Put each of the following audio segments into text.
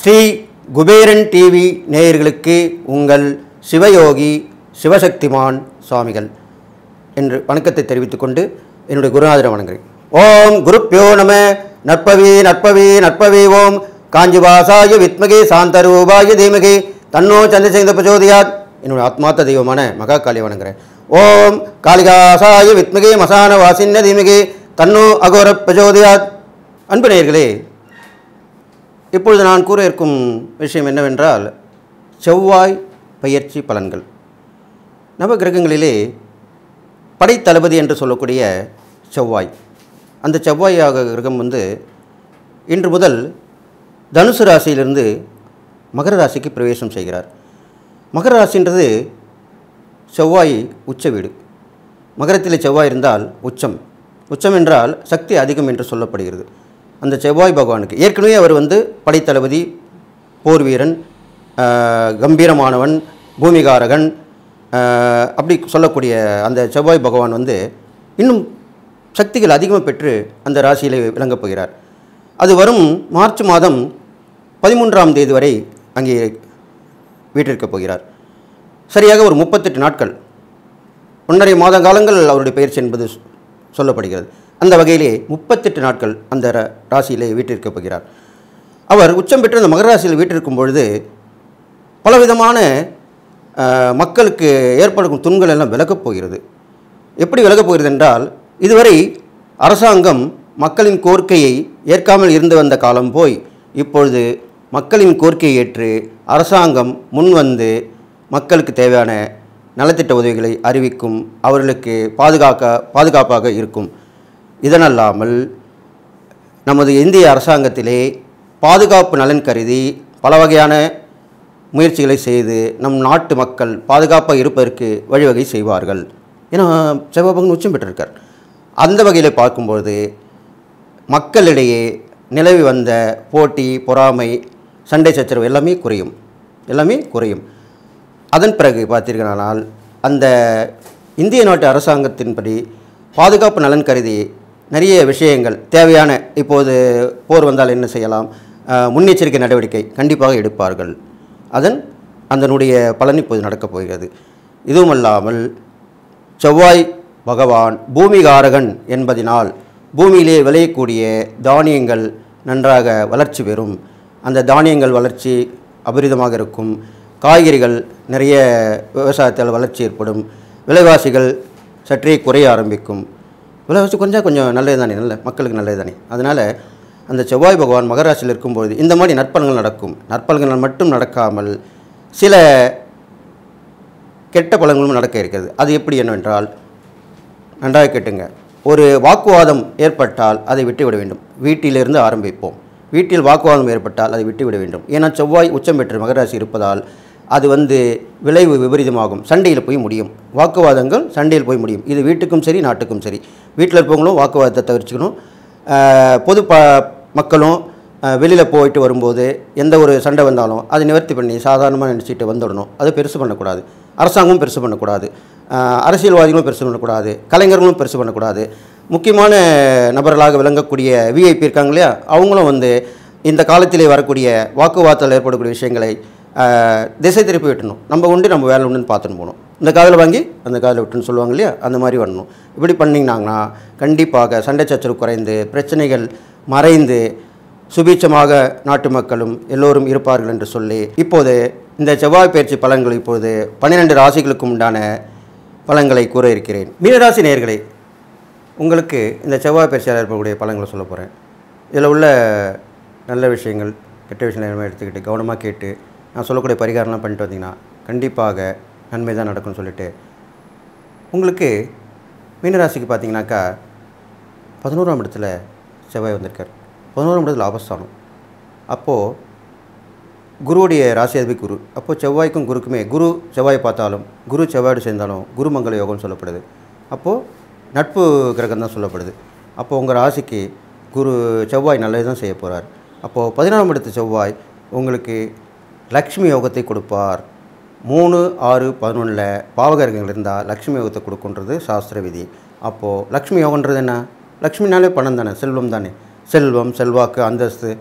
Sri Kuberan TV நேயர்களுக்கு உங்கள் சிவயோகி சிவசக்திமான் சுவாமிகள் என்று வணக்கத்தை தெரிவித்துக் கொண்டு என்னுடைய குருநாதரை வணங்குகிறேன் ஓம் குருப்பியோ நம நற்பவி நற்பவி நற்பவி ஓம் காஞ்சிவாசாய வித்மகே சாந்தரூபாய தீமகே தன்னோ சந்திரசேகர பிரச்சோதியாத் என்னுடைய ஆத்மார்த்த தெய்வமான மகா காளியை வணங்குகிறேன் ஓம் காளிகாசாய வித்மகே மசான வாசின்ன தீமகே தன்னோ அகோர பிரச்சோதியாத் அன்பு நேயர்களே இப்பொழுது நான் கூற இருக்கும் விஷயம் என்னவென்றால் செவ்வாய் பயிற்சி பலன்கள் நவ கிரகங்களிலே படைத்தளபதி என்று சொல்லக்கூடிய செவ்வாய் அந்த செவ்வாயாக கிரகம் வந்து இன்று முதல் தனுசு ராசியிலிருந்து மகர ராசிக்கு பிரவேசம் செய்கிறார் மகர ராசின்றது செவ்வாய் உச்ச வீடு மகரத்தில் செவ்வாய் இருந்தால் உச்சம் உச்சம் என்றால் சக்தி அதிகம் என்று சொல்லப்படுகிறது அந்த செவ்வாய் பகவானுக்கு ஏற்கனவே அவர் வந்து படைத்தளபதி போர் வீரன் ஆஹ், கம்பீரமானவன் பூமிகாரகன் ஆஹ், அப்படி சொல்லக்கூடிய அந்த செவ்வாய் பகவான் வந்து இன்னும் சக்திகள் அதிகமாக பெற்று அந்த ராசியில் விளங்கப் போகிறார் அது வரும் மார்ச் மாதம் பதிமூன்றாம் தேதி வரை அங்கே வீட்டிற்கப் போகிறார் சரியாக ஒரு முப்பத்தெட்டு நாட்கள் ஒன்றரை மாத காலங்கள் அவருடைய பயிற்சி என்பது சொ- சொல்லப்படுகிறது அந்த வகையிலே முப்பத்தெட்டு நாட்கள் அந்த ர- ராசியிலே வீட்டிற்கப் போகிறார் அவர் உச்சம் பெற்று அந்த மகர ராசியில் வீட்டிருக்கும் பொழுது பலவிதமான அஹ், மக்களுக்கு ஏற்படும் துன்கள் எல்லாம் விலகப் போகிறது எப்படி விலகப் போகிறது என்றால் இதுவரை அரசாங்கம் மக்களின் கோரிக்கையை ஏற்காமல் இருந்து வந்த காலம் போய் இப்பொழுது மக்களின் கோரிக்கையை ஏற்று அரசாங்கம் முன்வந்து மக்களுக்கு தேவையான நலத்திட்ட உதவிகளை அறிவிக்கும் அவர்களுக்கு பாதுகாக்க பாதுகாப்பாக இருக்கும் இதனல்லாமல் நமது இந்திய அரசாங்கத்திலே பாதுகாப்பு நலன் கருதி பல வகையான முயற்சிகளை செய்து நம் நாட்டு மக்கள் பாதுகாப்பாக இருப்பதற்கு வழிவகை செய்வார்கள் ஏன்னா செவ்வாபகன் உச்சம் பெற்றிருக்கார் அந்த வகையில் பார்க்கும்பொழுது மக்களிடையே நிலவி வந்த போட்டி பொறாமை சண்டை சச்சரவு எல்லாமே குறையும் எல்லாமே குறையும் அதன் பிறகு பார்த்தீர்களானால் அந்த இந்திய நாட்டு அரசாங்கத்தின்படி பாதுகாப்பு நலன் கருதி நிறைய விஷயங்கள் தேவையான இப்போது போர் வந்தால் என்ன செய்யலாம் அஹ், முன்னெச்சரிக்கை நடவடிக்கை கண்டிப்பாக எடுப்பார்கள் அதன் அதனுடைய பலன் இப்போது நடக்கப் போகிறது இதுவுமல்லாமல் செவ்வாய் பகவான் பூமிகாரகன் என்பதினால் பூமியிலே விளையக்கூடிய தானியங்கள் நன்றாக வளர்ச்சி பெறும் அந்த தானியங்கள் வளர்ச்சி அபரிதமாக இருக்கும் காய்கறிகள் நிறைய விவசாயத்தால் வளர்ச்சி ஏற்படும் விலைவாசிகள் சற்றே குறைய ஆரம்பிக்கும் விலைவாசி கொஞ்சம் கொஞ்சம் நல்லது தானே நல்ல மக்களுக்கு நல்லது தானே அதனால் அந்த செவ்வாய் பகவான் மகராசியில் இருக்கும்பொழுது இந்த மாதிரி நற்பலன்கள் நடக்கும் நற்பலன்கள் மட்டும் நடக்காமல் சில கெட்ட பலன்களும் நடக்க இருக்கிறது அது எப்படி என்னவென்றால் நன்றாக கேட்டுங்க ஒரு வாக்குவாதம் ஏற்பட்டால் அதை விட்டுவிட வேண்டும் வீட்டிலிருந்து ஆரம்பிப்போம் வீட்டில் வாக்குவாதம் ஏற்பட்டால் அதை விட்டுவிட வேண்டும் ஏன்னா செவ்வாய் உச்சம் பெற்ற மகராசி இருப்பதால் அது வந்து விளைவு விபரீதமாகும் சண்டையில் போய் முடியும் வாக்குவாதங்கள் சண்டையில் போய் முடியும் இது வீட்டுக்கும் சரி நாட்டுக்கும் சரி வீட்டில் இருப்பவங்களும் வாக்குவாதத்தை தவிர்த்துக்கணும் ஆஹ் பொது ப மக்களும் வெளியில் போயிட்டு வரும்போது எந்த ஒரு சண்டை வந்தாலும் அதை நிவர்த்தி பண்ணி சாதாரணமாக நினச்சிட்டு வந்துடணும் அது பெருசு பண்ணக்கூடாது அரசாங்கமும் பெருசு பண்ணக்கூடாது ஆஹ் அரசியல்வாதிகளும் பெருசு பண்ணக்கூடாது கலைஞர்களும் பெருசு பண்ணக்கூடாது முக்கியமான நபர்களாக விளங்கக்கூடிய விஐபி இருக்காங்க இல்லையா அவங்களும் வந்து இந்த காலத்திலே வரக்கூடிய வாக்குவாதத்தில் ஏற்படக்கூடிய விஷயங்களை ஆஹ் திசை திருப்பி விட்டணும் நம்ம உண்டு நம்ம வேலை உண்டுன்னு பார்த்துன்னு போகணும் இந்த காதில் வாங்கி அந்த காதில் விட்டுன்னு சொல்லுவாங்க இல்லையா அந்த மாதிரி வரணும் இப்படி பண்ணிங்கனாங்கன்னா கண்டிப்பாக சண்டை சச்சரவு குறைந்து பிரச்சனைகள் மறைந்து சுபீட்சமாக நாட்டு மக்களும் எல்லோரும் இருப்பார்கள் என்று சொல்லி இப்போது இந்த செவ்வாய் பயிற்சி பலன்கள் இப்போது பன்னிரெண்டு ராசிகளுக்கும் உண்டான பலன்களை கூற இருக்கிறேன் மீனராசி நேயர்களே உங்களுக்கு இந்த செவ்வாய் பயிற்சியால் ஏற்படக்கூடிய பலன்களை சொல்ல போகிறேன் இதில் உள்ள நல்ல விஷயங்கள் கெட்ட விஷயங்கள் எல்லாமே எடுத்துக்கிட்டு கவனமாக கேட்டு நான் சொல்லக்கூடிய பரிகாரம்லாம் பண்ணிட்டு வந்தீங்கன்னா கண்டிப்பாக நன்மை தான் நடக்கும்னு சொல்லிட்டு உங்களுக்கு மீனராசிக்கு பார்த்தீங்கன்னாக்கா பதினோராம் இடத்துல செவ்வாய் வந்திருக்கார் பதினோராம் இடத்துல ஆபஸ்தானம் அப்போது குருவுடைய ராசியாதிபதி குரு அப்போது செவ்வாய்க்கும் குருக்குமே குரு செவ்வாய் பார்த்தாலும் குரு செவ்வாயோடு சேர்ந்தாலும் குரு மங்கள யோகம்னு சொல்லப்படுது அப்போது நட்பு கிரகம் தான் சொல்லப்படுது அப்போது உங்கள் ராசிக்கு குரு செவ்வாய் நல்லது தான் செய்ய போகிறார் அப்போது பதினாறாம் இடத்து செவ்வாய் உங்களுக்கு லக்ஷ்மி யோகத்தை கொடுப்பார் மூணு ஆறு பதினொன்றில் பாவகரகங்கள் இருந்தால் லக்ஷ்மி யோகத்தை கொடுக்குன்றது சாஸ்திர விதி அப்போது லக்ஷ்மி யோகன்றது என்ன லக்ஷ்மினாலே பணம் தானே செல்வம் தானே செல்வம் செல்வாக்கு அந்தஸ்து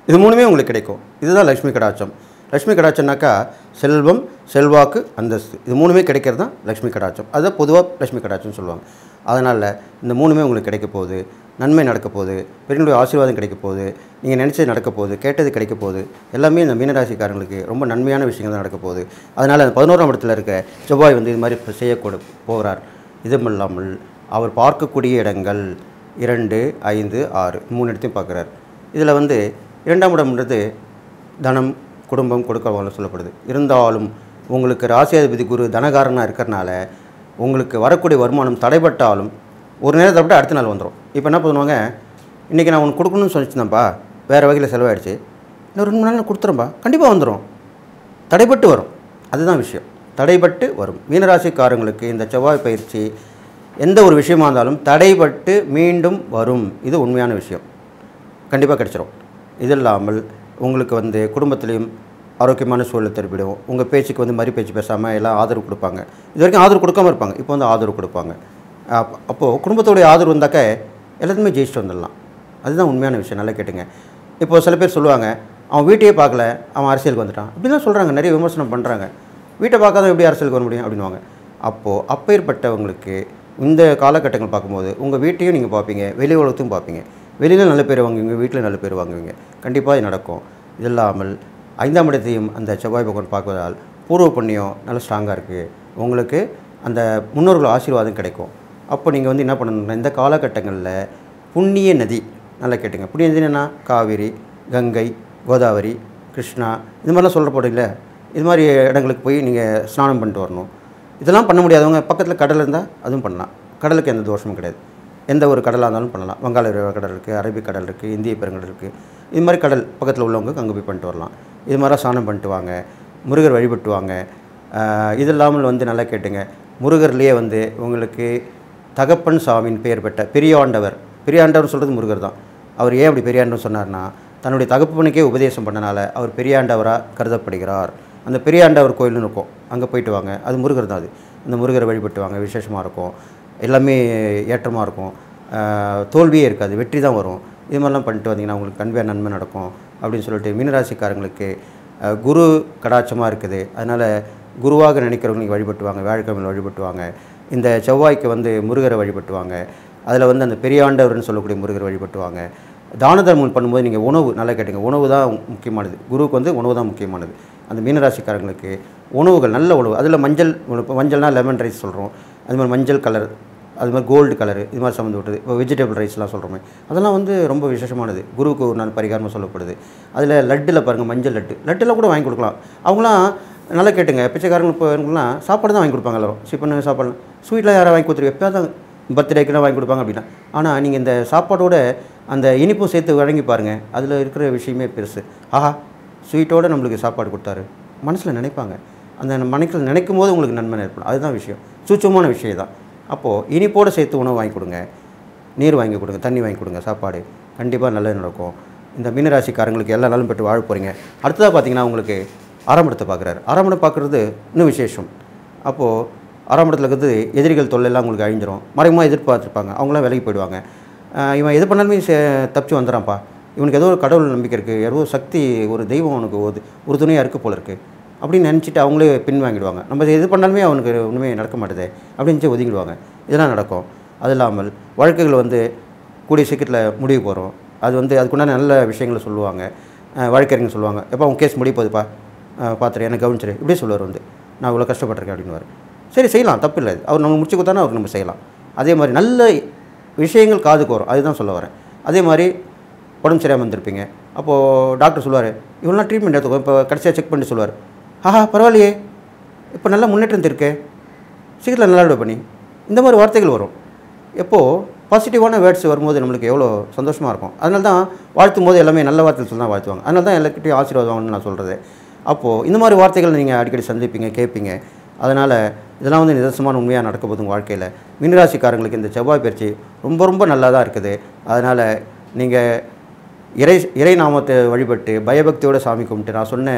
இது மூணுமே உங்களுக்கு கிடைக்கும் இதுதான் லக்ஷ்மி கடாட்சம் லக்ஷ்மி கடாட்சம்னாக்கா செல்வம் செல்வாக்கு அந்தஸ்து இது மூணுமே கிடைக்கிறது தான் லக்ஷ்மி கடாட்சம் அதுதான் பொதுவாக லக்ஷ்மி கடாட்சம்னு சொல்லுவாங்க அதனால் இந்த மூணுமே உங்களுக்கு கிடைக்க போகுது நன்மை நடக்க போகுது பெரியனுடைய ஆசீர்வாதம் கிடைக்க போகுது நீங்கள் நினச்சது நடக்க போகுது கேட்டது கிடைக்க போகுது எல்லாமே இந்த மீனராசிக்காரங்களுக்கு ரொம்ப நன்மையான விஷயங்கள் தான் நடக்க போகுது அதனால் அந்த பதினோராம் இடத்துல இருக்க செவ்வாய் வந்து இது மாதிரி இப்ப செய்யக்கூட போகிறார் இதுவும் இல்லாமல் அவர் பார்க்கக்கூடிய இடங்கள் இரண்டு ஐந்து ஆறு மூணு இடத்தையும் பார்க்குறார் இதில் வந்து இரண்டாம் இடம்ன்றது தனம் குடும்பம் கொடுக்கவங்கள சொல்லப்படுது இருந்தாலும் உங்களுக்கு ராசியாதிபதி குரு தனகாரனாக இருக்கிறனால உங்களுக்கு வரக்கூடிய வருமானம் தடைப்பட்டாலும் ஒரு நேரத்தை விட்டு அடுத்த நாள் வந்துடும் இப்போ என்ன பண்ணுவாங்க இன்றைக்கி நான் உனக்கு கொடுக்கணும்னு சொல்லிச்சுனப்பா வேறு வகையில் செலவாயிடுச்சு இன்னும் ரெண்டு மூணு நாள் கொடுத்துறேன்ப்பா கண்டிப்பாக வந்துடும் தடைப்பட்டு வரும் அதுதான் விஷயம் தடைப்பட்டு வரும் மீனராசிக்காரங்களுக்கு இந்த செவ்வாய் பயிற்சி எந்த ஒரு விஷயமா இருந்தாலும் தடைப்பட்டு மீண்டும் வரும் இது உண்மையான விஷயம் கண்டிப்பாக கிடைச்சிரும் இது இல்லாமல் உங்களுக்கு வந்து குடும்பத்துலேயும் ஆரோக்கியமான சூழல் திருப்பிடும் உங்கள் பேச்சுக்கு வந்து மறு பேச்சு பேசாமல் எல்லாம் ஆதரவு கொடுப்பாங்க இது வரைக்கும் ஆதரவு கொடுக்காம இருப்பாங்க இப்போ வந்து ஆதரவு கொடுப்பாங்க அப் அப்போது குடும்பத்தோடைய ஆதரவு வந்தாக்க எல்லாத்துமே ஜெயிச்சுட்டு வந்துடலாம் அதுதான் உண்மையான விஷயம் நல்லா கேட்டுங்க இப்போ சில பேர் சொல்லுவாங்க அவன் வீட்டையே பார்க்கல அவன் அரசியலுக்கு வந்துட்டான் இப்படிலாம் சொல்கிறாங்க நிறைய விமர்சனம் பண்ணுறாங்க வீட்டை பார்க்காத எப்படி அரசியலுக்கு வர முடியும் அப்படின்வாங்க அப்போது அப்பேற்பட்டவங்களுக்கு இந்த காலகட்டங்கள் பார்க்கும்போது உங்கள் வீட்டையும் நீங்கள் பார்ப்பீங்க வெளி உலகத்தையும் பார்ப்பீங்க வெளியில் நல்ல பேர் வாங்குவீங்க வீட்டில் நல்ல பேர் வாங்குவீங்க கண்டிப்பாக இது நடக்கும் இது இல்லாமல் ஐந்தாம் இடத்தையும் அந்த செவ்வாய் பகவான் பார்ப்பதால் பூர்வ புண்ணியம் நல்ல ஸ்ட்ராங்காக இருக்குது உங்களுக்கு அந்த முன்னோர்கள் ஆசீர்வாதம் கிடைக்கும் அப்போ நீங்கள் வந்து என்ன பண்ணணும்னா இந்த காலகட்டங்களில் புண்ணிய நதி நல்லா கேட்டுங்க புண்ணிய நதி என்னன்னா காவிரி கங்கை கோதாவரி கிருஷ்ணா இது மாதிரிலாம் சொல்கிற போடுங்களே இது மாதிரி இடங்களுக்கு போய் நீங்கள் ஸ்நானம் பண்ணிட்டு வரணும் இதெல்லாம் பண்ண முடியாதவங்க பக்கத்தில் கடல் இருந்தால் அதுவும் பண்ணலாம் கடலுக்கு எந்த தோஷமும் கிடையாது எந்த ஒரு கடலாக இருந்தாலும் பண்ணலாம் வங்காள விரிகுடா கடல் இருக்குது அரபிக் கடல் இருக்குது இந்திய பெருங்கடல் இருக்குது இது மாதிரி கடல் பக்கத்தில் உள்ளவங்க அங்கே போய் பண்ணிட்டு வரலாம் இது மாதிரி ஸ்நானம் பண்ணிட்டு வாங்க முருகர் வழிபட்டு வாங்க ஆஹ் இது இல்லாமல் வந்து நல்லா கேட்டுங்க முருகர்லேயே வந்து உங்களுக்கு தகப்பன் சாமியின் பெயர் பெற்ற பெரியாண்டவர் பெரியாண்டவர் சொல்கிறது முருகர் தான் அவர் ஏன் அப்படி பெரியாண்டவர் சொன்னார்னா தன்னுடைய தகப்பனுக்கே உபதேசம் பண்ணனால அவர் பெரியாண்டவராக கருதப்படுகிறார் அந்த பெரியாண்டவர் கோயில்னு இருக்கும் அங்கே போயிட்டு வாங்க அது முருகர் தான் அது அந்த முருகரை வழிபட்டு வாங்க விசேஷமாக இருக்கும் எல்லாமே ஏற்றமாக இருக்கும் ஆஹ் தோல்வியே இருக்காது வெற்றி தான் வரும் இது மாதிரிலாம் பண்ணிட்டு வந்தீங்கன்னா உங்களுக்கு கண்மையாக நன்மை நடக்கும் அப்படின்னு சொல்லிட்டு மீனராசிக்காரங்களுக்கு ஆஹ் குரு கடாட்சமாக இருக்குது அதனால் குருவாக நினைக்கிறவங்க நீங்கள் வழிபட்டுவாங்க வியாழக்கிழமையில் வழிபட்டுவாங்க இந்த செவ்வாய்க்கு வந்து முருகரை வழிபட்டுவாங்க அதில் வந்து அந்த பெரியாண்டவர்னு சொல்லக்கூடிய முருகர் வழிபட்டுவாங்க தான தர்மம் பண்ணும்போது நீங்கள் உணவு நல்லா கேட்டுங்க உணவு தான் முக்கியமானது குருவுக்கு வந்து உணவு தான் முக்கியமானது அந்த மீனராசிக்காரங்களுக்கு உணவுகள் நல்ல உணவு அதில் மஞ்சள் இப்போ மஞ்சள்னா லெமன் ரைஸ் சொல்கிறோம் அது மாதிரி மஞ்சள் கலர் அது மாதிரி கோல்டு கலர் இது மாதிரி சம்மந்தப்பட்டது இப்போ வெஜிடபிள் ரைஸ்லாம் சொல்கிறோமே அதெல்லாம் வந்து ரொம்ப விசேஷமானது குருவுக்கு ஒரு நாள் பரிகாரமாக சொல்லப்படுது அதில் லட்டில் பாருங்கள் மஞ்சள் லட்டு லட்டுலாம் கூட வாங்கி கொடுக்கலாம் அவங்களாம் நல்லா கேட்டுங்க பிச்சைக்காரங்க போலாம் சாப்பாடு தான் வாங்கி கொடுப்பாங்க எல்லாரும் சிப்பன் சாப்பாடு ஸ்வீட்லாம் யாரும் வாங்கி கொடுத்துரு எப்போ தான் பர்த்டேக்குலாம் வாங்கி கொடுப்பாங்க அப்படின்னா ஆனால் நீங்கள் இந்த சாப்பாடோட அந்த இனிப்பும் சேர்த்து வழங்கி பாருங்கள் அதில் இருக்கிற விஷயமே பெருசு ஆஹா ஸ்வீட்டோட நம்மளுக்கு சாப்பாடு கொடுத்தாரு மனசில் நினைப்பாங்க அந்த மனசில் நினைக்கும் போது உங்களுக்கு நன்மை ஏற்படும் அதுதான் விஷயம் சூட்சமான விஷயம் தான் அப்போது இனிப்போடு சேர்த்து உணவு வாங்கி கொடுங்க நீர் வாங்கி கொடுங்க தண்ணி வாங்கி கொடுங்க சாப்பாடு கண்டிப்பாக நல்லது நடக்கும் இந்த மீனராசிக்காரங்களுக்கு எல்லா நாளும் பெற்று வாழ போகிறீங்க அடுத்ததாக பார்த்தீங்கன்னா உங்களுக்கு ஆரம்பத்தை பார்க்குறாரு ஆரம்பத்தை பார்க்குறது இன்னும் விசேஷம் அப்போது ஆறாம் இடத்துல இருக்கிறது எதிரிகள் தொல்லையெல்லாம் உங்களுக்கு அழிஞ்சிரும் மறைமுகமாக எதிர்பார்த்துருப்பாங்க அவங்களாம் விலகி போயிடுவாங்க ஆஹ் இவன் எது பண்ணாலுமே சே- தப்பிச்சு வந்துடுறான்ப்பா இவனுக்கு ஏதோ ஒரு கடவுள் நம்பிக்கை இருக்குது ஏதோ சக்தி ஒரு தெய்வம் அவனுக்கு ஒரு ஒரு துணையாக இருக்குது போல இருக்குது அப்படின்னு நினச்சிட்டு அவங்களே பின் வாங்கிடுவாங்க நம்ம எது பண்ணாலுமே அவனுக்கு ஒன்றுமே நடக்க மாட்டுதே அப்படின்னு நினச்சி ஒதுங்கிடுவாங்க இதெல்லாம் நடக்கும் அது இல்லாமல் வழக்குகள் வந்து கூடிய சீக்கிரத்தில் முடிவு போகிறோம் அது வந்து அதுக்குண்டான நல்ல விஷயங்களை சொல்லுவாங்க அஹ் வழக்கறிஞர் சொல்லுவாங்க எப்போ உன் கேஸ் முடிய போகுதுப்பா பார்த்துரு எனக்கு கவனிச்சிரு இப்படியே சொல்லுவார் வந்து நான் இவ்வளோ கஷ்டப்பட்டிருக்கேன் அப்படின்னுவார் சரி செய்யலாம் தப்பு இல்லை அவர் நம்ம முடிச்சு கொடுத்தானே அவருக்கு நம்ம செய்யலாம் அதே மாதிரி நல்ல விஷயங்கள் காதுக்கு வரும் அதுதான் சொல்ல வரேன் அதே மாதிரி உடம்பு சரியாமல் வந்திருப்பீங்க அப்போது டாக்டர் சொல்லுவார் இவ்வளோ ட்ரீட்மெண்ட் எடுத்துக்கோ இப்போ கடைசியாக செக் பண்ணிட்டு சொல்லுவார் ஆஹா பரவாயில்லையே இப்போ நல்ல முன்னேற்றம் இருக்கே சீக்கிரத்தில் நல்லா பண்ணி இந்த மாதிரி வார்த்தைகள் வரும் எப்போது பாசிட்டிவான வேர்ட்ஸ் வரும்போது நம்மளுக்கு எவ்வளோ சந்தோஷமாக இருக்கும் அதனால தான் வாழ்த்தும் போது எல்லாமே நல்ல வார்த்தைகள் சொல்லி தான் வாழ்த்துவாங்க அதனால தான் எல்லாருக்கிட்டையும் ஆசீர்வாதம் வாங்கணும்னு நான் சொல்கிறது அப்போது இந்த மாதிரி வார்த்தைகள் நீங்கள் அடிக்கடி சந்திப்பீங்க கேட்பீங்க அதனால் இதெல்லாம் வந்து நிதர்சனமான உண்மையாக நடக்க போகுது உங்கள் வாழ்க்கையில் மீனராசிக்காரங்களுக்கு இந்த செவ்வாய் பயிற்சி ரொம்ப ரொம்ப நல்லா தான் இருக்குது அதனால் நீங்கள் இறை இறை நாமத்தை வழிபட்டு பயபக்தியோட சாமி கும்பிட்டு நான் சொன்ன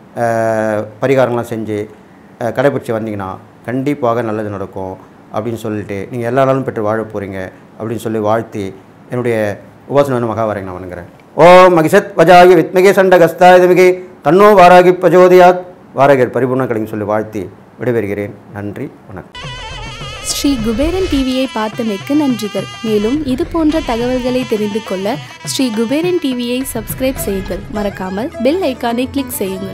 அஹ், பரிகாரங்கள்லாம் செஞ்சு அஹ், கடைபிடிச்சு வந்தீங்கன்னா கண்டிப்பாக நல்லது நடக்கும் அப்படின்னு சொல்லிட்டு நீங்கள் எல்லா நாளும் பெற்று வாழ போகிறீங்க அப்படின்னு சொல்லி வாழ்த்தி என்னுடைய உபாசன மகாவாரை நான் வணங்குறேன் ஓம் மகிஷத் வஜாய வித்மகே சண்டகஸ்தாய தமிகே தன்னோ வாராகி பிரஜோதயாத் வாரகர் பரிபூர்ண கலைஞர் சொல்லி வாழ்த்தி விடைபெறுகிறேன் நன்றி வணக்கம் ஸ்ரீ குபேரன் டிவியை பார்த்தமைக்கு நன்றிகள் மேலும் இது போன்ற தகவல்களை தெரிந்து கொள்ள ஸ்ரீ குபேரன் டிவியை சப்ஸ்கிரைப் செய்யுங்கள் மறக்காமல் பெல் ஐக்கானை கிளிக் செய்யுங்கள்